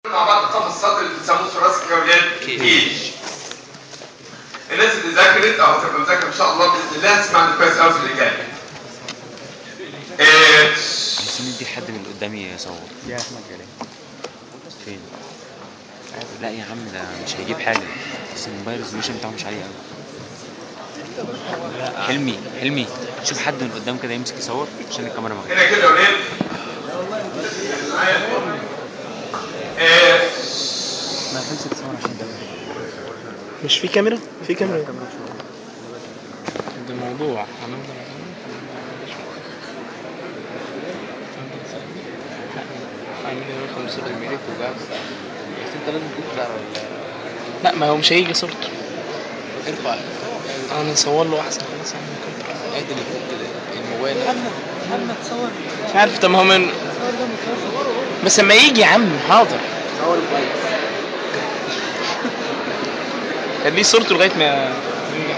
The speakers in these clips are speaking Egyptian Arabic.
مع بعض قفص السطر اللي بتسموه ثراسك يا ولاد كيج الناس اللي ذاكرت او هتبقى مذاكره ان شاء الله باذن الله هتسمعني كويس قوي في اللي جاي آه، عايزين ندي حد من اللي قدامي يصور يا احمد جلال فين لا يا عم ده مش هيجيب حاجه بس الموبايل ريزوليوشن بتاعه مش عالي قوي حلمي حلمي شوف حد من قدام كده يمسك يصور عشان الكاميرا مغلقه هنا كده يا ولاد آه، ما خمسة تصور عشان ده مش في كاميرا؟ في كاميرا ده موضوع هنفضل عامل ايه خمسة الميلاد وجاب بس انت لازم تطلع لا ما هو مش هيجي صورته ارفع انا اصور له احسن خلاص اعمل كده ادي اللي فوق كده الموبايل محمد تصور مش عارف طب ما هو من بس لما يجي يا عم حاضر خليه صورته لغايه ما ينجح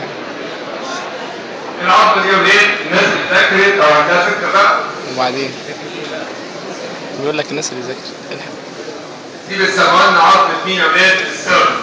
العضله دي يا ولاد الناس اللي ذاكرت او عندها فكره بقى وبعدين بيقول لك الناس اللي ذاكرت الحق دي بتسموها لنا عظمه مين يا ولاد السيرف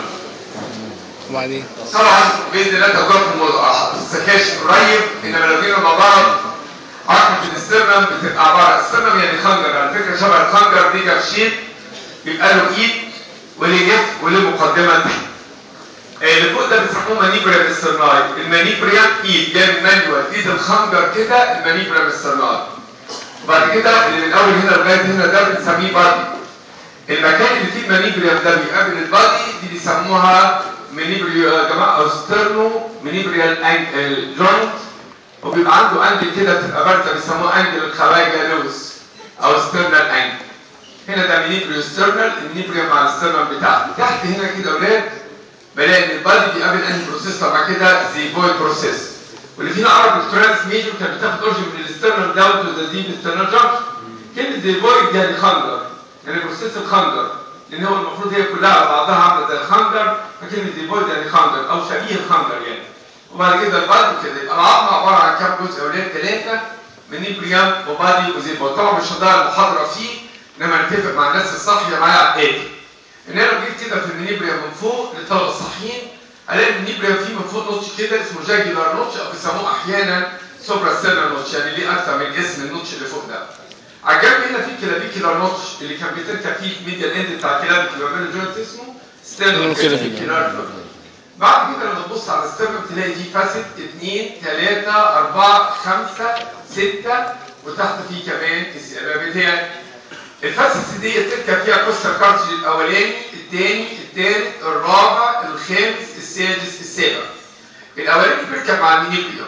وبعدين طبعا باذن الله تجربه الموضوع السكاشن قريب انما لو جينا مع بعض عظمه الاسترنم بتبقى عباره استرنم يعني خنجر على فكره شبه الخنجر دي جرشين بيبقى له ايد وليه جف وليه مقدمه تحت آه، اللي فوق ده بيسموه مانيبريم استرناي المانيبريم ايد جاي من مانيوال ايد الخنجر كده المانيبريم استرناي وبعد كده اللي من اول هنا لغايه هنا ده بنسميه بادي المكان اللي فيه المانيبريم ده بيقابل البادي دي بيسموها مانيبريو يا جماعه او ستيرنو مانيبريال جوينت وبيبقى عنده انجل كده بتبقى بارزه بيسموها انجل الخواجه لوز او ستيرنال انجل هنا ده مانيبريو ستيرنال المانيبريم مع الستيرنال بتاعته تحت هنا كده اولاد بلاقي ان البادي بيقابل انهي بروسيس طبعا كده زي فويد بروسيس واللي فينا عرب الترانس ميجور كانت بتاخد اورجن من الاسترنال داون تو ذا ديب استرنال جامب كلمه زي فويد يعني خنجر يعني بروسيس الخنجر لان هو المفروض هي كلها على بعضها عامله زي الخنجر فكلمه زي فويد يعني خنجر او شبيه الخنجر يعني وبعد كده البادي كده يبقى العظمه عباره عن كام جزء اولاد ثلاثه منيبريام وبادي وزي فويد طبعا مش هضيع المحاضره فيه انما نتفق مع الناس الصاحيه معايا على الاتي ان انا جيت كده في المنيبريم من فوق للطلبه الصحيين الاقي المنيبريم فيه من فوق نوتش كده اسمه جاجولار نوتش او بيسموه احيانا سوبرا سيلر نوتش يعني ليه اكثر من جسم النوتش اللي فوق ده على الجنب هنا في كلافيكولار نوتش اللي كان بيتركب فيه الميديال اند بتاع الكلافيكولار جوينت اسمه ستيرنو كلافيكولار بعد كده لما تبص على الستيرنو تلاقي دي فاسد 2 3 4 5 6 وتحت فيه كمان السبب بتاعي الفاسس دي تركب فيها كوستر كارتج الاولاني الثاني الثالث الرابع الخامس السادس السابع الاولاني بيركب مع المينيبيوم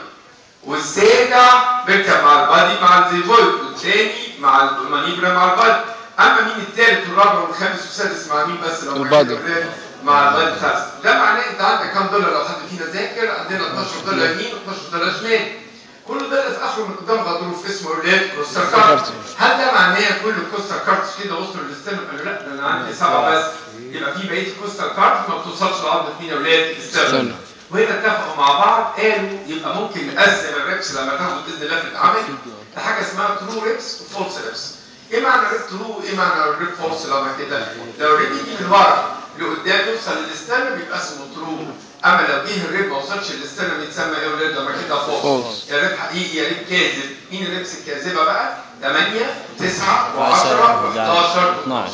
والسابع بيركب مع البادي مع الزيفويد والثاني مع المانيبرا مع البادي اما مين الثالث والرابع والخامس والسادس مع مين بس لو البادي. مع البادي الخامس ده معناه انت عندك كام دولار لو حد فينا ذاكر عندنا 12 دولار يمين و12 دولار شمال كل ده في اخره من قدام غضروف اسمه اولاد كوستر كارت هل ده معناه كل الكوستر كارت كده وصلوا للستن قالوا لا ده انا عندي سبعه بس يبقى في بقيه الكوستر كارت ما بتوصلش لعظمه مين يا اولاد الستن استنى. وهنا اتفقوا مع بعض قالوا يبقى ممكن نقسم الريبس لما تاخد باذن الله في العمل لحاجه اسمها ترو ريبس وفولس ريبس ايه معنى ريب ترو وايه معنى ريب فولس لما كده لو الريب يجي من ورا لقدام يوصل للستن بيبقى اسمه ترو اما لو جه الريب ما وصلش للستن بيتسمى ايه يا ولاد لما كده فولس فولس. يا ريب حقيقي يا ريب كاذب مين الريبس الكاذبه بقى 8 9 و10 عشرة، و11 12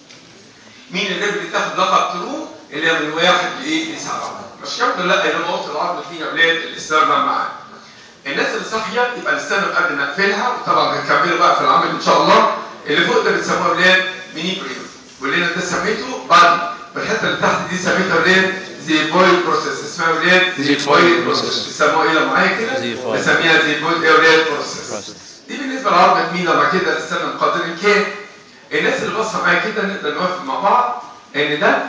مين الليفل اللي تاخد لقب ترو اللي هي من واحد لايه لسبعه مش شرط لا اللي هو وصل العرض فينا اولاد الاسترنم معاه الناس اللي صاحيه يبقى الاسترنم قبل ما نقفلها وطبعا هنكمله بقى في العمل ان شاء الله اللي فوق ده بنسموه اولاد ميني بريم واللي انا ده سميته بادي والحته اللي تحت دي سميتها اولاد زي بويل بروسيس اسمها اولاد زي بويل بروسيس بيسموها ايه لو معايا كده زي بويل. بنسميها زي بويل اولاد بروسيس بروسيس. دي بالنسبه لعرض مين لما كده الاسترنم قدر الامكان الناس اللي باصه معايا كده نقدر نوافق مع بعض ان ده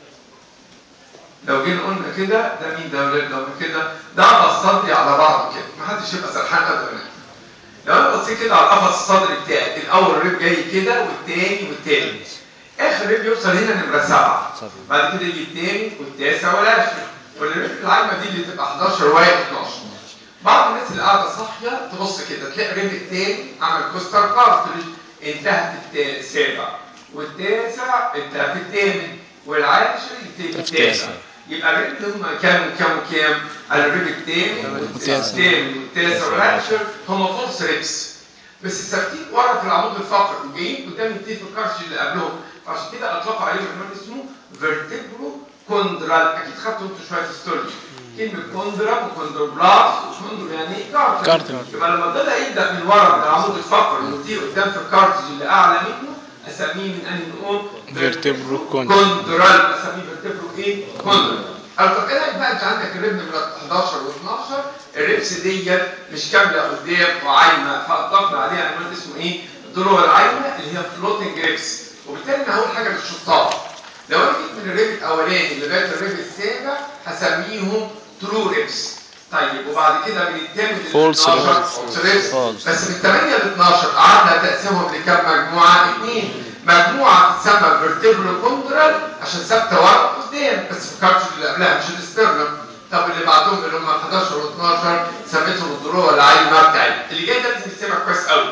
لو جينا قلنا كده ده مين ده يا ولاد لو كده ده قفص صدري على بعضه كده محدش يبقى سرحان ابدا لو انا بصيت كده على القفص الصدري بتاعي الاول ريب جاي كده والتاني والتالت اخر ريب يوصل هنا نمره سبعه صافي. بعد كده يجي التاني والتاسع والعاشر والريب العايمه دي اللي تبقى 11 واحد 12 بعض الناس اللي قاعده صاحيه تبص كده تلاقي الريب التاني عمل كوستر كارتريج انتهت التا- السابع والتاسع انت في الثامن والعاشر ينتهي في التاسع يبقى الريب اللي هم كام كام وكام؟ على الريب الثامن والثامن والتاسع والعاشر هم فولس ريبس بس ثابتين ورا في العمود الفقري وجايين قدام التي في الكرش اللي قبلهم فعشان كده اطلقوا عليه عنوان اسمه فيرتبرو كوندرال اكيد خدتوا انتوا شويه هيستولوجي كلمه كوندرا وكوندروبلاس وكوندرو يعني ايه كارتل كارتل. يبقى لما الضلع يبدا من ورا من العمود الفقري ويطير قدام في الكارتج اللي اعلى منه اسميه من انهي نقوم فيرتبرو كوندرال. كوندرال اسميه فيرتبرو ايه كوندرال قال طب ايه رأيك بقى انت عندك الربن من 11 و12 الربس ديت مش كامله قدام وعايمه فاطلقنا عليها عنوان اسمه ايه؟ الضلوع العايمه اللي هي فلوتنج ريبس وبالتالي انا هقول حاجه للشطار لو انا جيت من الريب الاولاني لغايه الريب السابع هسميهم ترو ريبس طيب وبعد كده من الثامن لل False 12 ribs. false ribs. False. بس من 8 ل 12 قعدنا تقسيمهم لكام مجموعه؟ اثنين مجموعه تسمى فيرتبرو كوندرال عشان ثابته ورا قدام بس في الكارتش اللي قبلها مش الاسترنم طب اللي بعدهم اللي هم 11 و12 سميتهم الضلوع العايمه بتاعتهم اللي جاي ده لازم يستمع كويس قوي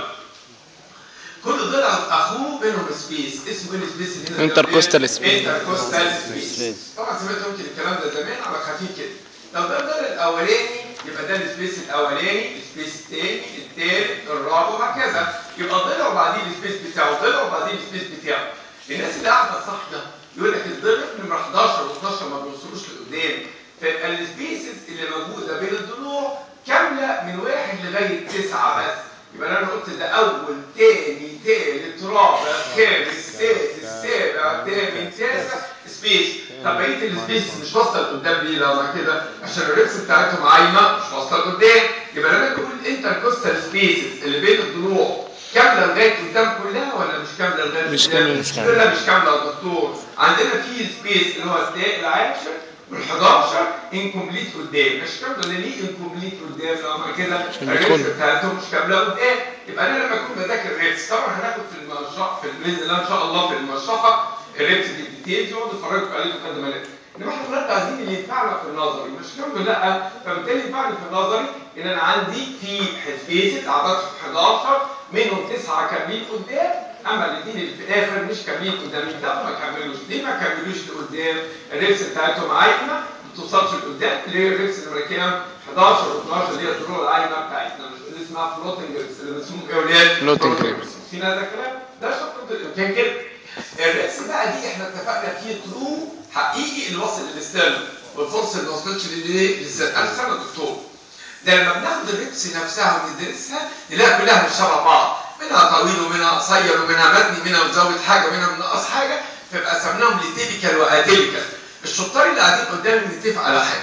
كل ضلع اخوه بينهم سبيس اسمه ايه السبيس اللي هنا Intercostal space. انتركوستال سبيس طبعا سمعت ممكن الكلام ده زمان على خفيف كده لو ده الضلع الاولاني يبقى ده السبيس الاولاني السبيس الثاني الثالث الرابع وهكذا يبقى الضلع وبعدين السبيس بتاعه الضلع وبعدين السبيس بتاعه الناس اللي قاعده صح ده يقول لك الضلع نمره 11 و12 ما بيوصلوش لقدام فيبقى السبيسز اللي موجوده بين الضلوع كامله من واحد لغايه تسعه بس يبقى انا قلت ده اول تاني تالت رابع خامس سادس سابع ثامن تاسع سبيس طب بقيه السبيس مش واصله لقدام ليه لو ما كده عشان الريبس بتاعتهم عايمه مش واصله لقدام يبقى لما بقول انتركوستال سبيسز اللي بين الضلوع كامله لغايه قدام كلها ولا مش كامله لغايه مش قدام؟ كاملة، مش مش كامله مش كامله يا دكتور عندنا في سبيس اللي هو التاء العاشر وال11 انكمبليت قدام مش كامله ليه انكمبليت قدام لو عمل كده عشان الريبس يدخل. بتاعتهم مش كامله قدام يبقى انا لما اكون بذاكر ريبس طبعا هناخد في المشرحه في باذن الله ان شاء الله في المشرحه الريبس في الديتيلز يقعدوا يفرجوا عليه مقدمات انما احنا دلوقتي عايزين اللي ينفعنا في النظري مش كامله لا فبالتالي ينفعني في النظري ان انا عندي في سبيسز اعداد 11 منهم تسعه كاملين قدام اما الاثنين اللي في الاخر مش كاملين قدام ده ما كملوش ليه ما كملوش لقدام الريبس بتاعتهم عايمه ما بتوصلش لقدام اللي هي الريبس نمره كام 11 و12 اللي هي الضلوع العايمه بتاعتنا مش اللي اسمها فلوتنج ريبس اللي بنسموه ايه ولاد Floating floating ribs. في هذا الكلام ده شرط الامكان كده الريبس بقى دي احنا اتفقنا فيه ترو حقيقي اللي وصل للاسترن والفرصه اللي ما وصلتش للايه للزرقاء انا سنه دكتور ده لما بناخد الريبس نفسها وندرسها نلاقي كلها مش شبه بعض منها طويل ومنها قصير ومنها مبني منها مزود حاجه ومنها منقص حاجه فيبقى سميناهم لتيبيكال واتيبيكال الشطار اللي قاعدين قدامي نتفق على حاجه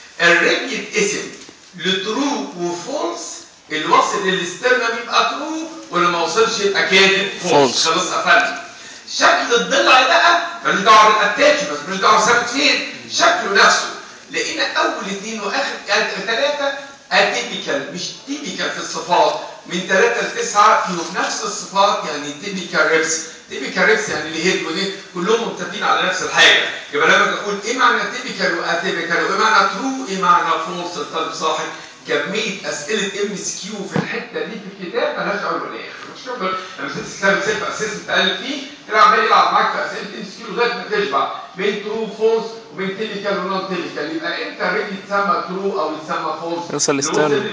الريب يتقسم لترو وفولس اللي وصل للاسترنم يبقى ترو واللي ما وصلش يبقى كاذب فولس False. خلاص قفلنا شكل الضلع بقى مالوش دعوه بالاتاتشمنت مالوش دعوه ثابت فين شكله نفسه لقينا اول اثنين واخر ثلاثه اتيبيكال مش تيبيكال في الصفات من ثلاثه لتسعه فيهم نفس الصفات يعني تيبيكال ريبس تيبيكال ريبس يعني اللي هيد ودي كلهم متفقين على نفس الحاجه يبقى لما أجي اقول ايه معنى تيبيكال واتيبيكال وايه معنى ترو ايه معنى فولس الطالب صاحب كميه اسئله ام اس كيو في الحته دي في الكتاب مالهاش اول ولا اخر مش كده لما ست كتاب سيف اساس تقلب فيه كده عمال يلعب معاك في اسئله ام اس كيو لغايه ما تشبع بين ترو فولس وبين تيبيكال ونون تيبيكال يبقى امتى الرجل يتسمى ترو او يتسمى فولس يوصل للسترن.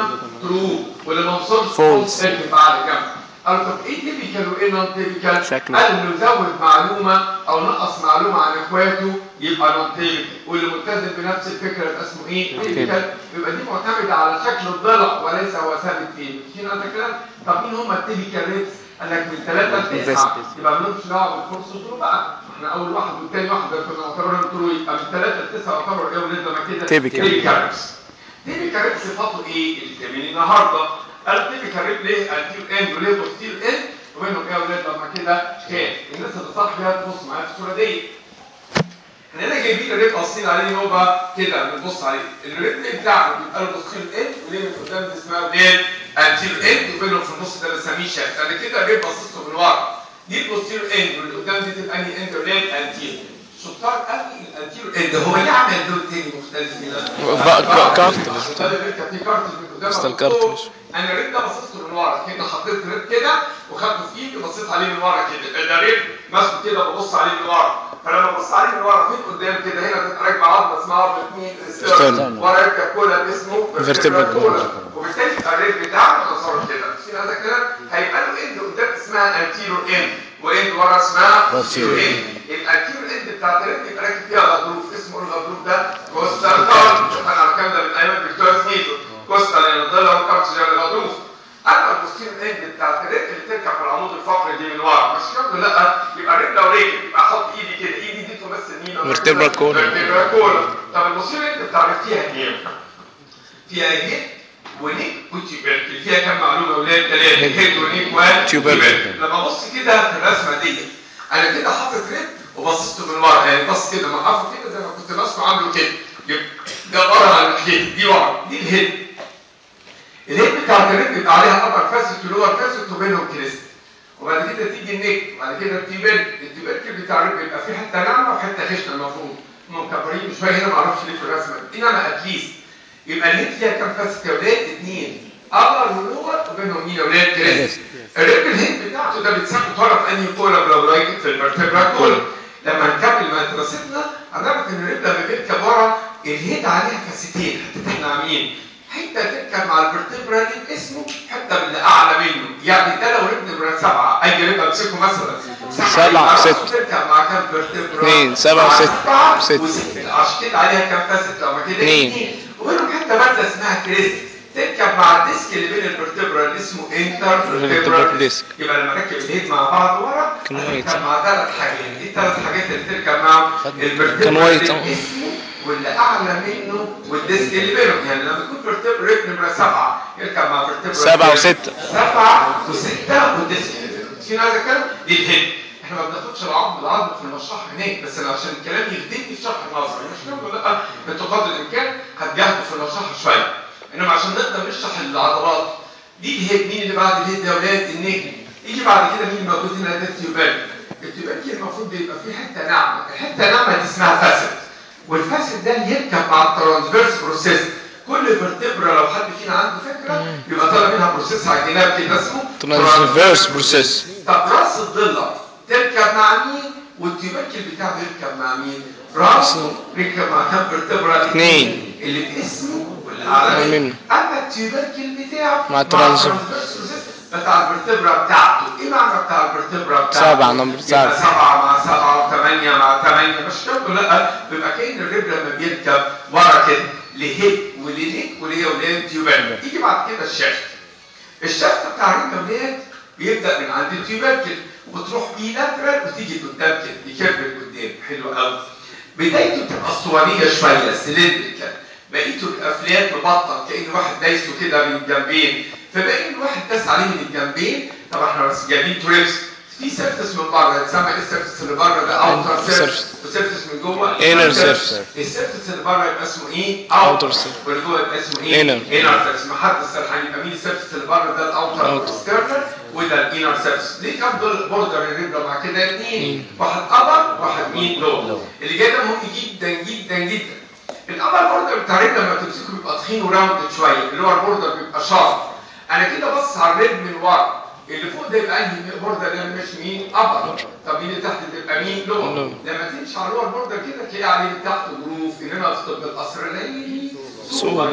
ترو واللي ما وصلش False. فولس اركب بعد جنب قالوا طب ايه تيبيكال وايه نون تيبيكال؟ شكله. قال انه يزود معلومه او نقص معلومه عن اخواته يبقى نون تيبيكال واللي ملتزم بنفس الفكره يبقى اسمه ايه؟ تيبيكال يبقى دي معتمده على شكل الضلع وليس هو ثابت فين مش هنا ده كلام طب مين هم التيبيكال ريبس؟ قال لك من ثلاثه لتسعه يبقى ملوش دعوه بالكورس طول بقى احنا اول واحد والثاني واحد ده كنا نعتبرهم طول يبقى من ثلاثه لتسعه يعتبر ايه ولاد لما كده Typical. تيبيكال ريبس تيبيكال ريبس صفاته ايه؟ الجميل النهارده قال تيبيكال ريب ليه؟ انتير اند وليه بوستير اند ومنهم ايه يا ولاد لما كده كام الناس اللي صح فيها تبص معايا في الصوره دي احنا هنا جايبين الريب قاصين عليه نوبه كده بنبص عليه الريب ليه بتاعه بيبقى له بوستير اند وليه من قدام دي اسمها ديل انتير اند وبينهم في النص ده بسميه شاف انا كده الريب باصص له من ورا دي البوستير اند واللي قدام دي تبقى انهي اند ولاد انتير شطار قوي الانتيرو اند هو ليه عمل دول تاني مختلف كده؟ بقى كا- كارتلج. بدل بيركب فيه كارتلج من قدام أصل أو من الكارتلج. فوق. انا الريب ده بصيت له من ورا كده حطيت ريب كده وخدته في ايدي وبصيت عليه من ورا كده ده ريب ماسكه كده ببص عليه من ورا فلما ببص عليه من ورا فين قدام كده هنا تبقى راكبه عظمه اسمها عظمه مين؟ Sternum. ورا يركب كولا اسمه Vertebral كولا وبالتالي يبقى الريب بتاعه متصور كده في هذا كده هيبقى له اند قدام اسمها انتيرو اند واند ورا اسمها Posterior end. يبقى الكيو اند بتاعت الريب يبقى راكب فيها غضروف اسمه الغضروف ده كوستال كارد شوف انا الكلام ده من ايام الدكتور سنيتو كوستال يعني ضلع وكارتج يعني غضروف اما البوستير اند بتاعت الريب اللي تركب في العمود الفقري دي من ورا مش كده لا يبقى الريب لو راكب يبقى احط ايدي كده ايدي دي تمثل مين Vertebral column. فيرتبرال كولوم طب البوستير اند بتاع الريب فيها ايه؟ فيها هيد ونيك وتيوبركل فيها كم معلومه يا ولاد ثلاثه هيد ونيك وتيوبركل لما ابص كده في الرسمه دي انا كده حاطط ريب وبصيت من ورا يعني بص كده موقفه كده زي ما كنت ماسكه عامله كده يبقى ده ورا على الهيد دي ورا دي الهيد الهيد بتاعت الريب بيبقى عليها ابر فاسيت ولور فاسيت وبينهم كريست وبعد كده تيجي النيك وبعد كده التيبل التيبركل بتاع الريب بيبقى فيه حته ناعمه وحته خشنه المفروض هم مكبرين شويه هنا ما اعرفش ليه في الرسمه دي انما اتليست يبقى الهيد فيها كام فاسيت يا ولاد؟ اثنين ابر ولور وبينهم مين يا ولاد؟ كريست الريب الهيد بتاعته ده بيتسمى طرف انهي كولم لو رايك في الفرتبرا كولم لما نكمل مدرستنا هنعرف ان الريب لما بيركب ورا الهيد عليها فاسيتين حتتين ناعمين حته تركب مع الفرتبرا دي اسمه حته من اعلى منه يعني ده لو ريب نمره سبعه اي ريب امسكه مثلا سبعة يبقى وستة. تركب مع كام فرتبرا؟ اثنين، سبعة مع وستة. سبعة وستة. وستة عشان كده عليها كام فاسيت لما كده اثنين. وبينهم حته ماده اسمها كريست تركب مع الديسك اللي بين الفرتبرا اللي اسمه انتر Vertebral disc. يبقى لما ركب الهيد مع بعض ورا كان وايت. هتركب مع ثلاث حاجات ايه الثلاث حاجات اللي تركب مع الفرتبرا كان وايت، اللي اه. اسمه واللي اعلى منه والديسك اللي بينهم يعني لما يكون فرتبرا ريت نمره سبعه يركب مع فرتبرا سبعة وستة. سبعه وسته والديسك اللي بينهم في هذا الكلام دي الهيد احنا ما بناخدش العظم بالعظم في المشرحه هناك بس انا عشان الكلام يخدمني في شرح النظري مش كده لا انتوا قدر الامكان هتجاهدوا في المشرحه شويه انما عشان نقدر نشرح العضلات دي الهيد مين اللي بعد الهيد يا اولاد النجم يجي بعد كده مين موجود هنا ده التيوبال التيوبال دي المفروض بيبقى فيه حته ناعمه الحته الناعمه دي اسمها فاسد والفاسد ده يركب مع الترانسفيرس بروسيس كل فيرتبرا لو حد فينا عنده فكره يبقى طالع منها بروسيس على الجناب كده اسمه Transverse process. طب راس الضلع تركب مع مين والتيوبركل بتاعه يركب مع مين راسه يركب مع كام فيرتبرا اثنين. اللي باسمه واللي اعلى منه منه. اما التيوبركل بتاعه مع الترانس- الترانسفيرس بتاع الفرتبرا بتاعته ايه معنى بتاع الفرتبرا بتاعته سبعة، نمبر يبقى سبعة. سبعة مع سبعة وثمانية مع ثمانية مش كده لا بيبقى كأن الرجل لما بيركب ورا كده لهيك ولليك وليه وليه تيوبركل يجي بعد كده الشفت الشفت بتاع الرجل ولاد بيبدأ من عند التيوبركل وتروح بيه لاترال وتيجي قدام كده يكبر قدام حلو قوي بدايته بتبقى اسطوانيه شويه سلندريكال بقيته الافلات مبطن كان واحد دايسه كده من الجنبين فبقى ان واحد داس عليه من الجنبين طبعا احنا بس جايبين تريبس في سيرفس من بره يتسمى ايه السيرفس اللي بره ده اوتر سيرفس وسيرفس من جوه Inner surface. السيرفس اللي بره يبقى اسمه ايه؟ Outer surface. واللي جوه يبقى اسمه ايه؟ Inner. انر سيرفس ما حد السرحان يبقى مين السيرفس اللي بره ده الاوتر Outer. اكسترنال وده الانر سيرفس ليه كام دول بوردر الريبرا مع كده اثنين واحد ابر واحد مين لو اللي جاي ده مهم جدا جدا جدا الابر بوردر بتاع الريب لما تمسكه بيبقى تخين وراوند شويه اللور بوردر بيبقى شارب انا كده بص على الريب من ورا اللي فوق ده يبقى انهي بوردر ده مش مين ابر طب مين اللي تحت تبقى مين لور لور. لما تمشي على اللور بوردر كده تلاقي عليه من تحت جروف انما في طب الاسرائيلي صور.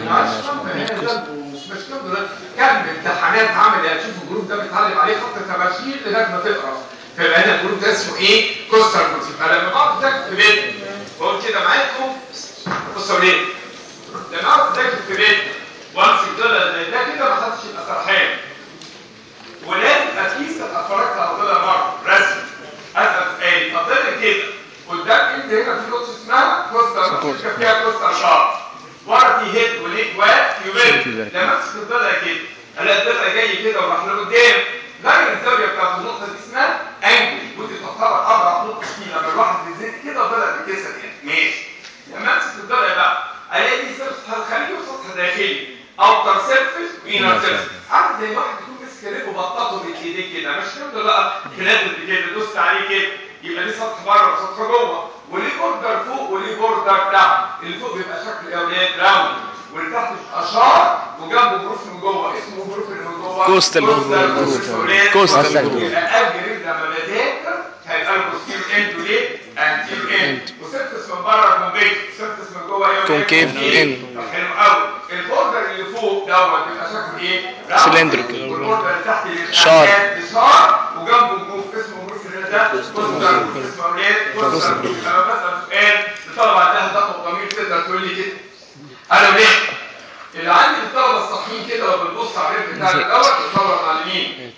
مش مش كده كم امتحانات عمل يعني شوف الجروب ده بيتعلم عليه خط تباشير لغايه ما تقرا فيبقى هنا الجروب ده اسمه ايه؟ كوستر جروب يبقى لما بقعد اذاكر في بيت بقول كده معاكم بصوا ليه؟ لما اقعد اذاكر في بيت وامسك دولار زي ده كده ما حدش يبقى سرحان ولازم اكيد اتفرجت على دولار مره رسمي اسال سؤالي فضلت كده قدام انت هنا في نقطه اسمها كوستر مش فيها كوستر شارب ورا في هيد وليك وات يوبل لما امسك الضلع كده الاقي الضلع جاي كده وراح لقدام دايره الزاويه بتاعت النقطه دي اسمها انجل ودي تعتبر اضعف نقطه فيه لما الواحد بيزيد كده الضلع بيتكسر كده ماشي لما امسك الضلع بقى الاقي دي سطح خارجي وسطح داخلي اوتر سيرفيس وينر سيرفيس عارف زي واحد يكون ماسك رجله وبطاطه بايديه كده مش كده بقى كلاد كده دوست عليه كده يبقى يبقى ليه سطح بره وسطح جوه وليه بوردر فوق وليه بوردر تحت اللي فوق بيبقى شكل الاولاد راوند واللي تحت بيبقى شارب وجنبه جروف من جوه اسمه جروف اللي من جوه كوستال جروف. كوستال جروف. يبقى الجريد لما بذاكر هيبقى له بوستيرو اند وليه؟ انتيرو اند وسيرفس من بره كونفيكس سيرفس من جوه ايه؟ كونكيف كونكيف. end. طب حلو قوي البوردر اللي فوق دوت بيبقى شكله ايه؟ Cylindrical. والبوردر اللي تحت بيبقى Sharp. شارب وجنبه جروف اسمه جروف اللي ده كوستال جروف اسمه اولاد كوستال جروف انا بسال سؤال الطلبه عندها ضغط ضمير تقدر تقول لي كده انا ليه؟ اللي عندي الطلبه الصحيين كده لو بنبص على الريت بتاع الاول الطلبه المعلمين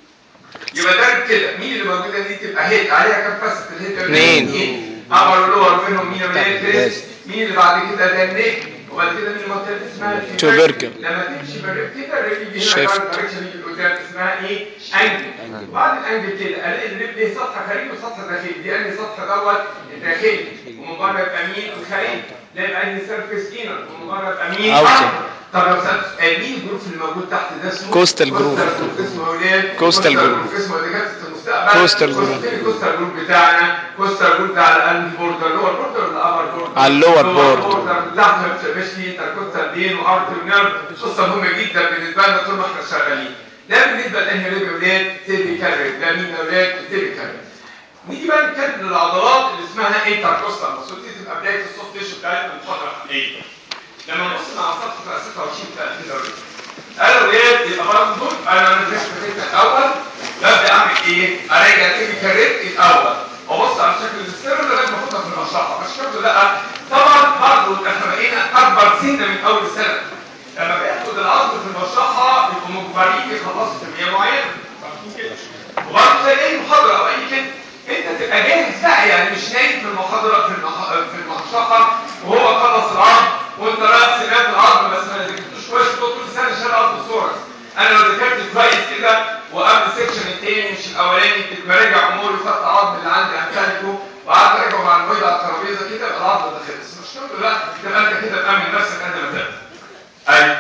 يبقى ده كده مين اللي موجوده دي تبقى هيد عليها كام فاسة الهيد ده؟ اتنين. عملوا لور منهم مين اللي مين اللي بعد كده ده النيك وبعد كده مين المنطقه اللي اسمها Tubercle. لما تمشي بالريت كده الريت يجي هنا Shift. كارت دايركشن يجي لقدام اسمها ايه؟ انجل وبعد الانجل كده الاقي الريت ليه سطح خارجي وسطح داخلي دي انهي سطح دوت الداخلي ومن بره يبقى مين الخارجي ده يبقى انهي سيرفيس انر ومن بره يبقى مين Outer. طب لو سالت سؤال مين الجروب اللي موجود تحت ده اسمه Coastal group. اسمه اولاد Coastal group. اسمه دكاتره المستقبل Coastal group. فين الكوستال جروب بتاعنا كوستال جروب ده على انهي بوردر لور بوردر ولا ابر بوردر على اللور بوردر. تحت ما بتبقاش فيه انتركوستال دين وارتر نيرف قصه مهمه جدا بالنسبه لنا طول ما احنا شغالين ده بالنسبه لانهي ريب اولاد تيبيكال ده مين اولاد تيبيكال نيجي بقى نتكلم للعضلات اللي اسمها انتركوستال بس دي تبقى بدايه السوفت تيشو بتاعتنا الفتره الحاليه لما نبص مع صفحه 26 بتاعت كده قالوا ايه يبقى برضه دول انا نزلت في الاول ببدا اعمل ايه؟ اراجع تيبيكال ريت الاول وابص على شكل السر لغايه ما اخدها في المشرحه مش كده لا طبعا برضه احنا بقينا اكبر سنه من اول سنه لما بياخد العظم في المشرحه بيبقوا مجبرين يخلصوا كميه معينه فاهمين كده؟ وبرضه زي اي محاضره او اي كده انت تبقى جاهز بقى يعني مش نايم في المحاضره في المح... في المشرحه وهو خلص العظم وانت رايح سمعت العظم بس ما ذاكرتوش كويس طول سنه شال عظم صورك انا لو ذاكرت كويس كده وقبل السكشن التاني مش الاولاني كنت براجع اموري وخدت عظم اللي عندي امثالته وقعدت اراجعه مع المعيد على الترابيزه كده يبقى العظم ده خلص مش كده لا تبقى انت كده تامن نفسك قد ما تقدر ايوه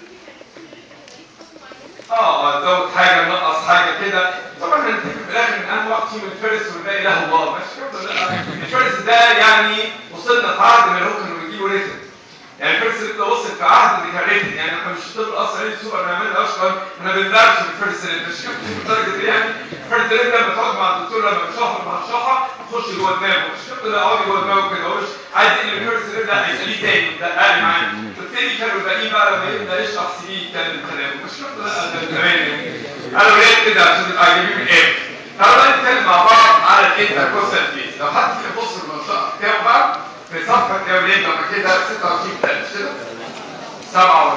اه ازود حاجه نقص حاجه كده طبعا هنتفق في الاخر ان اهم واحد فيهم الفارس والباقي له الله مش كده لا الفارس ده يعني وصلنا في عهد من الركن ونجيبه ريتم يعني الفارس اللي انت وصل في عهد اللي كان ريتم يعني احنا مش طب اصلا ايه سوبر نعمل اشهر احنا بندرس في الفارس اللي مش كده لدرجه ايه يعني الفارس اللي انت لما تقعد مع الدكتور لما بتشخر مع الشخه تخش جوه دماغه مش كده لا اقعد جوه دماغه كده هو مش عايز ان الفارس اللي ده هيخليه تاني ده قال معاه بالتالي كانوا الباقيين بقى لما يبدا يشرح سي يتكلم كلامه مش كده لا ده تمام قالوا ليه كده عشان تبقى جايبين من ايه تعالوا بقى نتكلم مع بعض على الانتركوستال فيس لو حد فينا يبص المنطقه بتاعه بقى في صفحه الاولاد لما كده 26 3 كده 27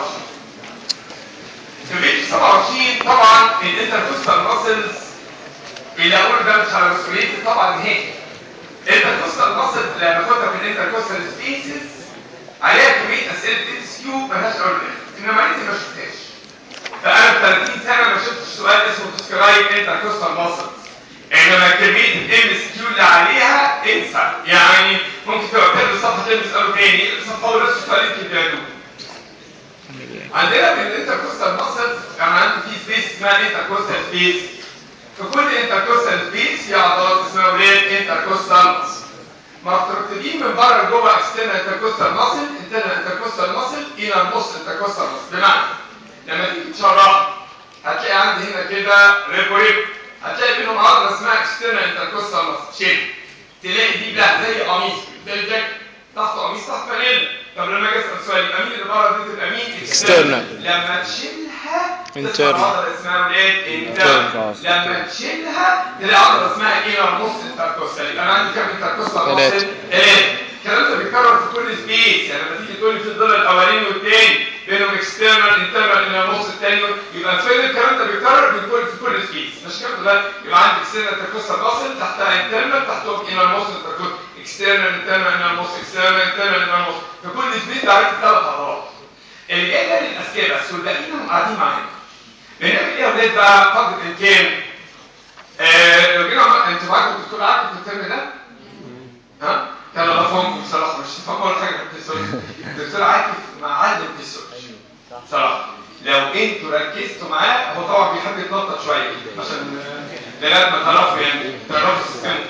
في بيج 27 طبعا الانتركوستال ماسلز اللي اقول ده مش على مسؤوليتي طبعا نهائي الانتركوستال ماسلز اللي هناخدها في الانتركوستال سبيسز عليها كميه اسئله ام اس كيو مالهاش اول واخر انما انت ما شفتهاش فانا ب 30 سنه ما شفتش سؤال اسمه ديسكرايب انتركوستال ماسلز انما كميه الام اس كيو اللي عليها انسى يعني ممكن تبقى بتقرا صفحه تاني تساله تاني الصفحه اول بس سؤالين كده يا دوب عندنا في الانتركوستال ماسلز كان عندي في سبيس اسمها انتركوستال سبيس في كل انتركوستال سبيس في عضلات اسمها ولاد انتركوستال ماسل مرتبطين من بره لجوه اكسترنال انتركوستال ماسل انترنال انتركوستال ماسل الى النص انتركوستال ماسل بمعنى لما تيجي تشرح هتلاقي عندي هنا كده ريب وريب هتلاقي بينهم عضله اسمها اكسترنال انتركوستال ماسل شيب تلاقي دي بلا زي قميص ده الجاكيت تحت قميص تحت فانيلا طب لما اجي اسال سؤال يبقى مين اللي بره دي تبقى مين؟ External. لما تشيلها Internal. تطلع عضله اسمها ولاد انترنال Internal. لما تشيلها تلاقي عضله اسمها انر نص انتركوستال يبقى انا عندي كام انتركوستال ثلاثة. ماسل؟ ثلاثه الكلام ده بيتكرر في كل سبيس يعني لما تيجي تقول لي في الضلع الاولاني والثاني بينهم اكسترنال انترنال انر نص الثاني يبقى فين الكلام ده بيتكرر في كل في كل سبيس مش كده ده يبقى عندي اكسترنال انتركوستال ماسل تحتها انترنال تحتهم انر نص انتركوستال اكسترنال انترنال انر نص اكسترنال انترنال انر نص في كل سبيس ده عرفت ثلاث عضلات اللي جاي ده للاذكياء بس والباقيين هم قاعدين معانا بنعمل ايه يا ولاد بقى قدر الامكان آه لو جينا عمل- انتوا معاكم الدكتور عارف الترم ده؟ ها؟ كان الله فهمكم بصراحه مش فاهم ولا حاجه في الفسيولوجي الدكتور عاكف معلم فسيولوجي بصراحه لو انتوا ركزتوا معاه هو طبعا بيحب يتنطط شويه عشان آه، لغايه ما تعرفوا يعني تعرفوا السيستم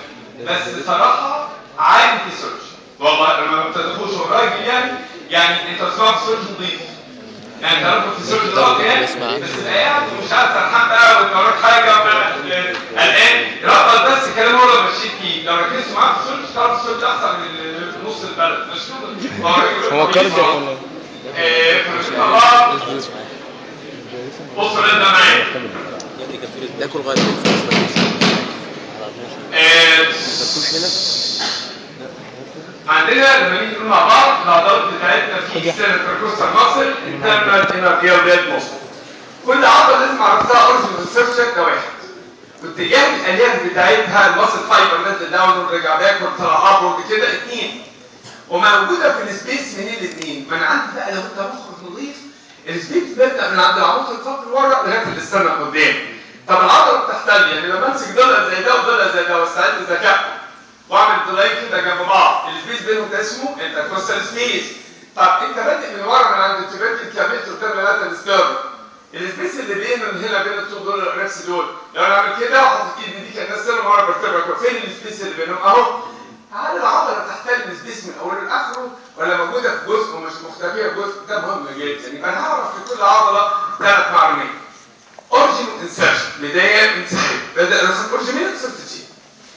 بس بصراحه عادي في سيرش والله لما ما بتدخلوش الراجل يعني يعني انت بتسمع في سيرش نظيف يعني تعرفوا في سيرش ده يعني بس قاعد ومش عارف سرحان بقى وانت وراك حاجه قلقان ربط بس كلام هو اللي ماشيين فيه لو ركزت معاه في سيرش تعرف السيرش ده احسن من نص البلد مش كده هو كاردياك ولا ايه طبعا بصوا لده معايا تاكل غايه الفلوس آه، عندنا لما نيجي نقول مع بعض العضلات بتاعتنا في سنة الكوستر ماسل انترنال هنا فيها ولاد مصر كل عضلة لازم اعرفها اورجن ريسيرش ده واحد واتجاه الالياف بتاعتها الماسل فايبر نازل داون ورجع باكورد طلع ابورد كده اثنين وموجوده في السبيس منين الاثنين ما انا عندي بقى لو انت مخك نظيف السبيس بيبدا من عند العمود الفقري ورا لغايه الاسترنم قدام طب العضله بتحتل يعني لما امسك ضلع زي ده وضلع زي ده واستعد ذكاء واعمل ضلعين كده جنب بعض السبيس بينهم ده اسمه انتركوستال سبيس طب انت بادئ من ورا من عند التبريد كابيت قدام لغايه السكيرن السبيس اللي بين من هنا بين الطول دول الركس دول لو انا اعمل كده وحاطط ايدي دي كانها سلم ورا برتبه فين السبيس اللي بينهم اهو هل العضله تحتل السبيس من اوله لاخره ولا موجوده في جزء ومش مختفيه في جزء ده مهم جدا يبقى انا هعرف في كل عضله ثلاث معلومات اورجن انسرشن بدايه انسرشن بدا رسم اورجن من انسرشن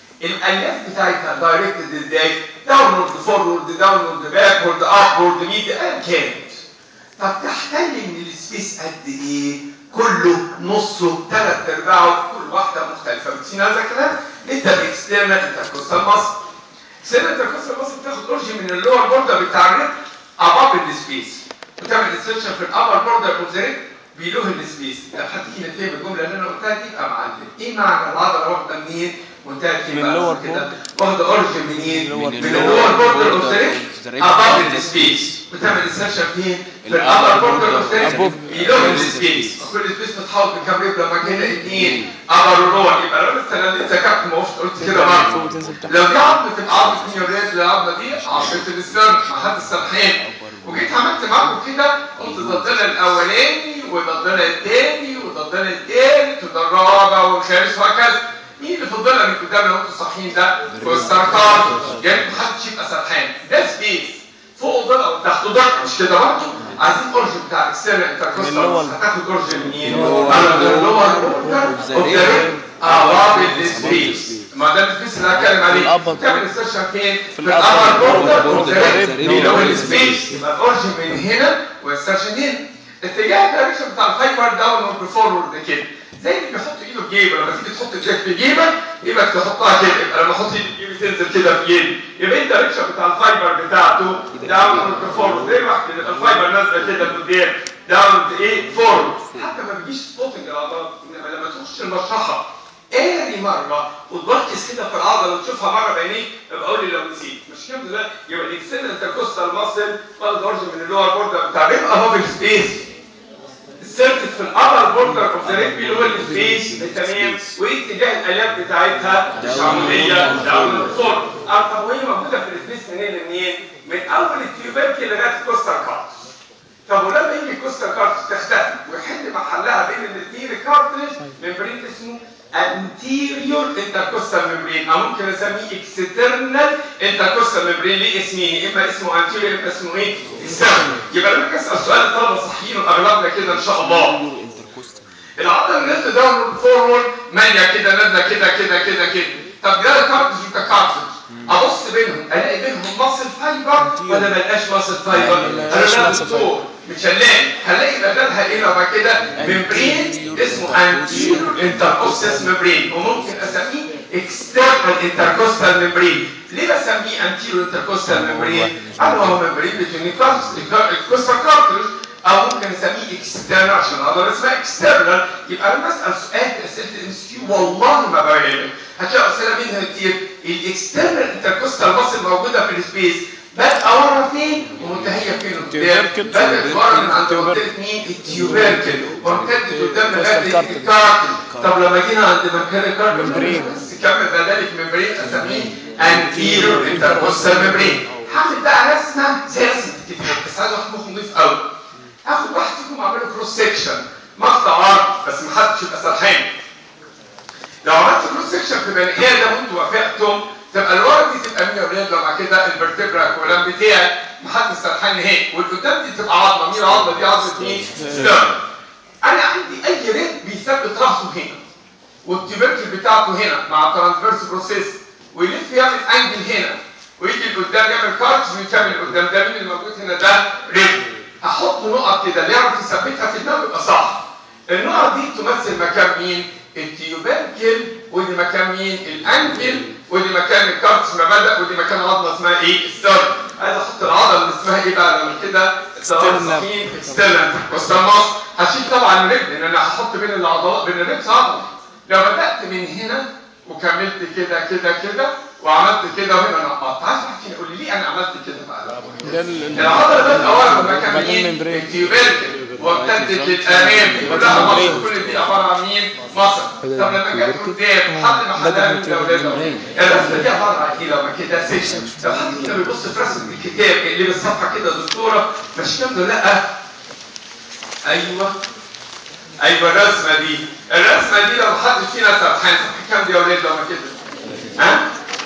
الالياف بتاعتها دايركتد ازاي داونورد فورورد داونورد باكورد ابورد ميد ايا كانت طب تحتل من السبيس قد ايه كله نصه ثلاث ارباعه كل واحده مختلفه بتسين هذا الكلام انت باكسترنال انتركوستال ماسل سنة الانتركوستال ماسل بتاخد اورجن من اللور بوردر بتاع الريب اباب السبيس وتعمل انسرشن في الابر بوردر اوف ذا ريب بيلوه السبيس لو حد فينا فهم الجمله اللي انا قلتها دي يبقى معلم ايه معنى العضله واخده منين وانتهت فين من بقى اللور كده واخده اورجن منين من من اللور اللور بوردر اوف ذا the ريب rib. اباب السبيس وتعمل انسرشن فين في الابر بوردر اوف ذا ريب above بيلوه السبيس كل سبيس بتحاول بكام ريب لما كده اثنين ابر ولور يبقى لو انت اللي ذكرت ما قلت قلت كده فوق برضه وتنزل تحت لو دي عظمه تبقى عظمه نيوريز العظمه دي عظمه الاسترن مع حد السرحان وجيت عملت معاكم كده قلت ده الضلع الاولاني وده الضلع الثاني وده الضلع الثالث وده الرابع والخامس وهكذا مين اللي في الضلع اللي قدام لو انتوا صاحيين ده؟ هو السرطان يعني محدش يبقى سرحان ده سبيس فوق ضلع وتحت ضلع مش كده برضه عايزين اورجن بتاع الاكسترنال من انتركوستال اللور. هتاخد اورجن منين؟ اللور. على اللور اوف ذا ريب اباب السبيس ما ده السبيس اللي هتكلم عليه الأبر. تعمل السيرشن فين؟ في الأبر. الابر بوردر اوف ذا الريب. ريب اللي هو السبيس يبقى الاورجن من هنا والسيرشن هنا اتجاه الدايركشن بتاع الفايبر داون فورورد كده زي اللي بيحط ايده في جيبه لما تيجي تحط ايدك في جيبك ايدك تحطها كده يبقى لما احط ايدي في جيبي تنزل كده في جيبي يبقى الدايركشن بتاع الفايبر بتاعته داون فورورد زي ما احكي الفايبر نازله كده لقدام داون ايه فورورد حتى ما بيجيش سبوتنج العضلات انما لما تخش المشرحه قاري مره وتركز كده في العضله وتشوفها مره بعينيك يبقى قول لي لو نسيت مش كده ده يبقى الاكسترنال انتركوستال ماسل واخد اورجن من اللور بوردر بتاع الريب اهو في السبيس السيركت في الابر بوردر اوف ذا ريب اللي هو السبيس تمام واتجاه الالياف بتاعتها مش عموديه داون فور طب وهي موجوده في السبيس منين لمنين؟ من اول التيوبركل لغايه الكوستال كارت طب ولما يجي الكوستال كارت تختفي ويحل محلها بين الاثنين الكارتريج ممبرين اسمه anterior intercostal membrane او ممكن اسميه external intercostal membrane ليه اسمين اما اسمه anterior اما اسمه ايه external يبقى لما أجي اسال سؤال الطلبه الصحيين واغلبنا كده ان شاء الله العضله اللي نازله داون فورورد ماليه كده نازله كده كده كده كده طب ده كارتج وده كارتج ابص بينهم الاقي بينهم ماسل فايبر ولا ما لقاش ماسل فايبر لا، ما لقاش انا لا muscle دكتور مش هنلاقي هنلاقي بدلها ايه لما كده ممبرين اسمه انتيرو انتركوستال ممبرين وممكن اسميه اكسترنال انتركوستال ممبرين ليه بسميه انتيرو انتركوستال ممبرين؟ قال هو ممبرين بين الكوستال كارتريج او ممكن نسميه اكسترنال عشان العضله اسمها اكسترنال يبقى انا بسال سؤال في اسئله الام اس كيو والله ما بغير هتلاقي اسئله منها كتير الاكسترنال انتركوستال ماسل موجوده في السبيس بادئه ورا فين ومنتهيه فين قدام التيوبركل. بدات ورا من عند التيوبركل. منطقه مين التيوبركل وامتدت قدام كوستال لغايه كارتل. الكارتل طب لما جينا عند مكان الكارتل ممبرين. بس كمل بدلك ممبرين اسميه انتيرو انتركوستال ممبرين هعمل بقى رسمه زي رسمه الكتاب بس عايز واحد مخه نضيف قوي اخد واحد فيكم اعمله كروس سكشن مقطع عرض بس محدش يبقى سرحان لو عملت كروس سكشن في بني ادم وانتوا وافقتم تبقى الورا دي تبقى مين يا ولاد لو مع كده الفرتبرا كولام بتاعي محدش سرحان نهائي والقدام دي تبقى عظمه مين العظمه دي عظمه مين؟ ستيرن انا عندي اي ريت بيثبت راسه هنا والتيبركل بتاعته هنا مع ترانسفيرس بروسيس ويلف يعمل انجل هنا ويجي لقدام يعمل كارتش ويكمل قدام ده مين اللي موجود هنا ده ريت هحط نقط كده اللي يعرف يثبتها في الدم يبقى صح النقط دي تمثل مكان مين؟ التيوبركل ودي مكان مين؟ الانجل ودي مكان الكارتش ما بدا ودي مكان عظمه اسمها ايه؟ الستار عايز احط العضله اللي اسمها ايه بقى لما كده؟ الصفين اكسترنال والسماس هشيل طبعا الرجل لان انا هحط بين العضلات بين الرجل عضله لو بدات من هنا وكملت كده كده كده وعملت كده وهنا نقطت عايز احكي قول لي ليه انا عملت كده بقى ده ال- العضله بدات اولا من مكان بعدين مين؟ ممبرين. التيوبركل وامتدت للامام كلها مصر كل دي عباره عن مين؟ مصر طب لما جت قدام حد محلها من الاولاد الرسمه دي عباره عن ايه لما كده سيكشن لو حد كده بيبص في رسمه الكتاب اللي بالصفحه كده دكتوره مش كده لا ايوه ايوه الرسمه دي الرسمه دي لو حد فينا سرحان صفحه كام دي يا اولاد لما كده ها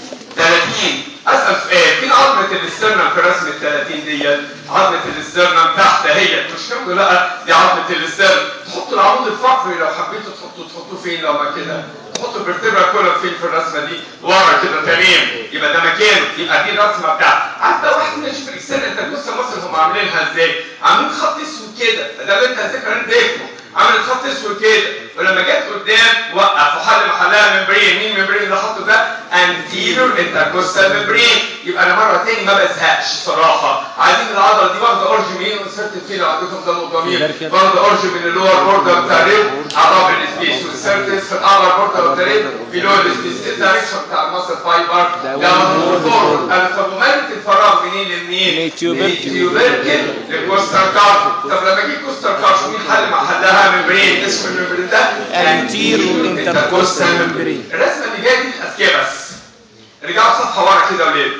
30 اسال سؤال فين عظمه الاسترنم في رسم ال 30 ديت عظمه الاسترنم تحت هي مش كده لا دي عظمه الاسترنم تحط العمود الفقري لو حبيتوا تحطوا تحطوه فين لو ما كده تحطوا الفرتبرا كولر فين في الرسمه دي ورا كده تمام يبقى ده مكانه يبقى دي الرسمه بتاعتي عارف لو واحد من يشوف الاكسل انت بص مصر هم عاملينها ازاي عاملين خط اسود كده ده اللي انت ذكر انت ديكمو عملت خط اسود كده ولما جت قدام وقف وحل محلها ممبرين مين الممبرين اللي حطه ده انتيريور انتركوستال ممبرين يبقى انا مره تاني ما بزهقش صراحه عايزين العضله دي واخده اورج منين وانسرت فين لو عندكم ده ضمير واخده اورج من اللور بوردر بتاع الريب عرب السبيس والسيرتس في الابر بوردر بتاع الريب في لور السبيس الدايركشن بتاع الماسل فايبر ده فورورد انا طب ومالت الفراغ منين لمنين؟ من التيوبركل. التيوبركل للكوستر كارت طب لما اجيب كوستر كارت مين حل محلها ممبرين اسم الممبرين ده Anterior intercostal membrane. الرسمه اللي جايه دي الاذكياء بس رجعوا صفحه ورا كده ولاد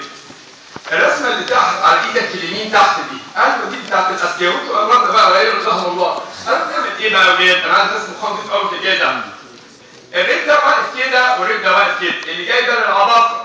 الرسمه اللي تحت على ايدك اليمين تحت دي ايوه دي بتاعت الاذكياء وانتوا قررنا بقى ولا رحمه الله انا بنعمل ايه بقى يا ولاد انا عندي رسم خنطف قوي كده الريب ده واقف كده والريب ده واقف كده اللي جاي ده للعباقره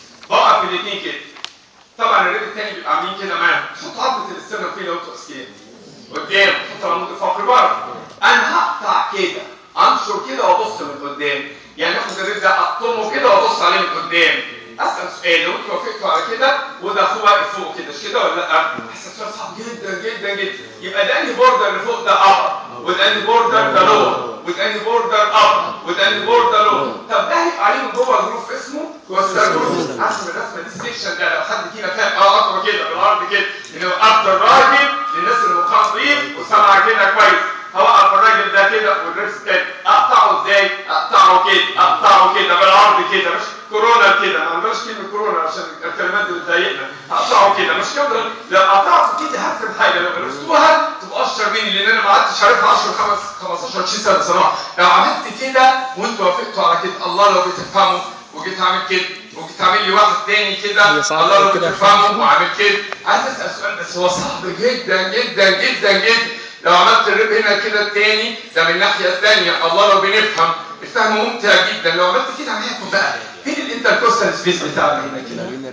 بقف في الاثنين كده طبعا الريب الثاني بيبقى عاملين كده معاهم حط عضله الاسترنم فين لو انتوا اذكياء قدام حط العمود الفقري بره انا هقطع كده انشر كده وابص من قدام يعني اخد الريب ده اقطمه كده وابص عليه من قدام اسال سؤال لو انتوا وافقتوا على كده وده اخوه واقف فوق كده مش كده ولا لا؟ احسن سؤال صعب جدا جدا جدا يبقى ده انهي بوردر اللي فوق ده ابر وده انهي بوردر ده لور وده انهي بوردر ابر وده انهي بوردر لور طب ده هيبقى عليه من جوه جروف اسمه كوستر جروف عشان الرسمه دي السكشن ده لو حد فينا فاهم اه اقرا كده بالعرض كده ان هو اكتر راجل للناس اللي مخها نظيف وسامعه كده كويس هوقف الراجل ده كده والريبس كده اقطعه ازاي؟ اقطعه كده اقطعه كده بالعرض كده مش كورونا كده ما عندناش كلمه كورونا عشان الكلمات دي بتضايقنا اقطعه كده مش كده لو قطعته كده هفهم حاجه لو عرفتوها تبقى اشطر مني لان انا ما قعدتش عارفها 10 5 15 20 سنه صراحه لو عملت كده وانتوا وافقتوا على كده الله لو بتفهموا وجيت عامل كده وجيت عامل لي واحد تاني كده هي صعبة الله لو كده بتفهموا وعامل كده عايز اسال سؤال بس هو صعب جدا جدا جدا جدا لو عملت الرب هنا كده التاني ده من الناحيه الثانيه الله لو بنفهم الفهم ممتع جدا لو عملت كده هناخد بقى فين الانتركوستال سبيس بتاعنا هنا كده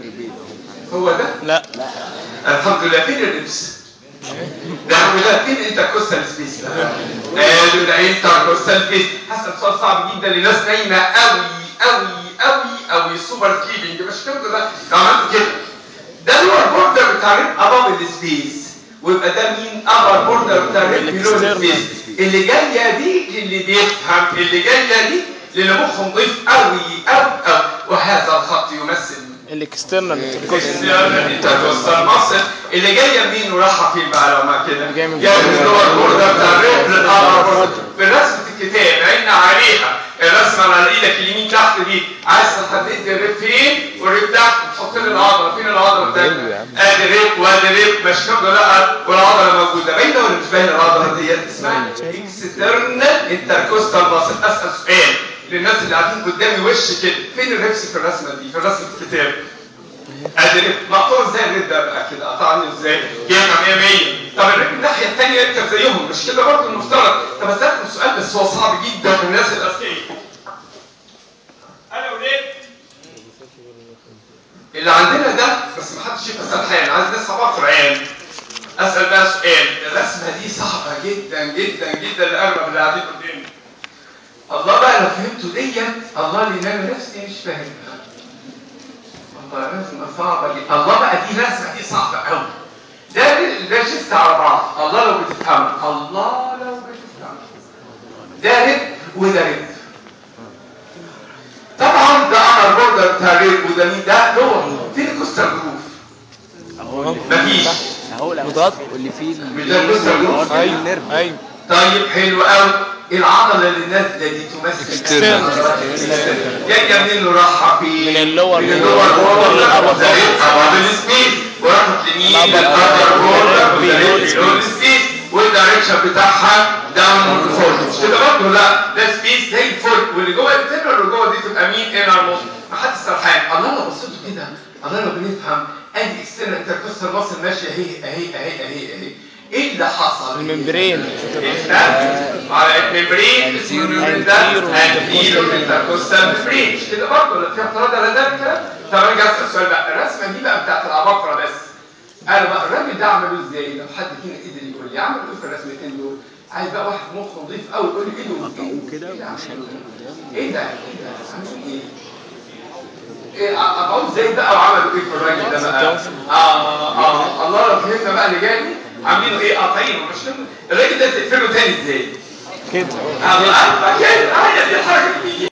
هو ده لا الحمد لله فين الربس ده هو ده فين الانتركوستال سبيس ده قالوا ده انتركوستال سبيس حسب سؤال صعب جدا لناس نايمه قوي قوي قوي قوي سوبر سليبنج مش كده ده لو عملت كده ده اللي هو البوردر بتاع الريب اباب السبيس ويبقى ده مين ابر بوردر بتاع الريب بيلو السبيس اللي جايه دي اللي بيفهم اللي جايه دي اللي مخه نضيف قوي قوي قوي وهذا الخط يمثل الاكسترنال الانتركوستال ماسل اللي جايه منين ورايحه فين بقى لو ما كده جاية من جايه من جوه. اللور بوردر بتاع الريب للابر بوردر في رسمه الكتاب عيننا عليها الرسمه على ايدك اليمين تحت دي عايز تحدد الريب فين والريب تحت تحط لي العضله فين العضله بتاعتك ادي ريب وادي ريب مش كده لا والعضله موجوده باينه ولا مش باينه العضله ديت اسمها اكسترنال انتركوستال ماسل اسال سؤال للناس اللي قاعدين قدامي وش كده فين الريبس في الرسمه دي في رسمه الكتاب ادي ريب مقطوع ازاي الريب ده بقى كده قطعني ازاي كده 100 100 طب الريب الناحيه الثانيه انت زيهم مش كده برضه المفترض طب اسالكم سؤال بس هو صعب جدا للناس الاذكياء انا وليه كده بس ما حدش يبقى سرحان عايز ناس بقى قرآن اسال بقى سؤال الرسمه دي صعبه جدا جدا جدا لاغلب اللي قاعدين قدامي الله بقى لو فهمتوا ديت الله اللي انا نفسي مش فاهمها الله رسمه صعبه جدا الله بقى دي رسمه دي صعبه قوي ده ده جست على بعض الله لو بتفهم الله لو بتفهم ده رب وده رب طبعا ده امر بوردر بتاع رب وده مين ده لور فين الكوستال جروف مفيش اهو مضاد واللي فيه مش ده الكوستال جروف ايوه ايوه طيب حلو قوي العضله اللي نازله دي تمثل External. جايه منين اللي راحه فين من اللور من اللور للأبر. طبعا بالسبيد وراحت لمين الأبر. للابر بورد بيلو بيلو السبيد والدايركشن بتاعها داون فورد مش كده برضه لا ده سبيد زي الفل واللي جوه التنر اللي جوه دي تبقى مين انر موست ما حدش سرحان الله لو بصيتوا كده الله لو بنفهم ادي اكسترنال انتركوستال ماسل ماشيه اهي اهي اهي اهي اهي ايه اللي حصل؟ الممبرين على الممبرين اسمه الممبرين ده انتيرو انتركوستال ممبرين مش كده برضه ولا في اعتراض على ده الكلام؟ طب انا جاي اسال سؤال بقى الرسمه دي بقى بتاعت العباقره بس انا بقى الراجل ده عمله ازاي؟ لو حد فينا قدر يقول لي عمل ايه في الرسمتين دول؟ عايز بقى واحد مخه نضيف قوي يقول لي ايده كده ومش ايه ده؟ ايه ده؟ عامل ايه؟ ايه ابقوا ازاي بقى وعملوا ايه في الراجل ده بقى؟ اه اه الله لو فهمنا بقى اللي جاي عاملينه ايه قاطعينه مش فاهم الراجل ده تقفله تاني ازاي؟ كده الله كده هي دي الحركه اللي بيجي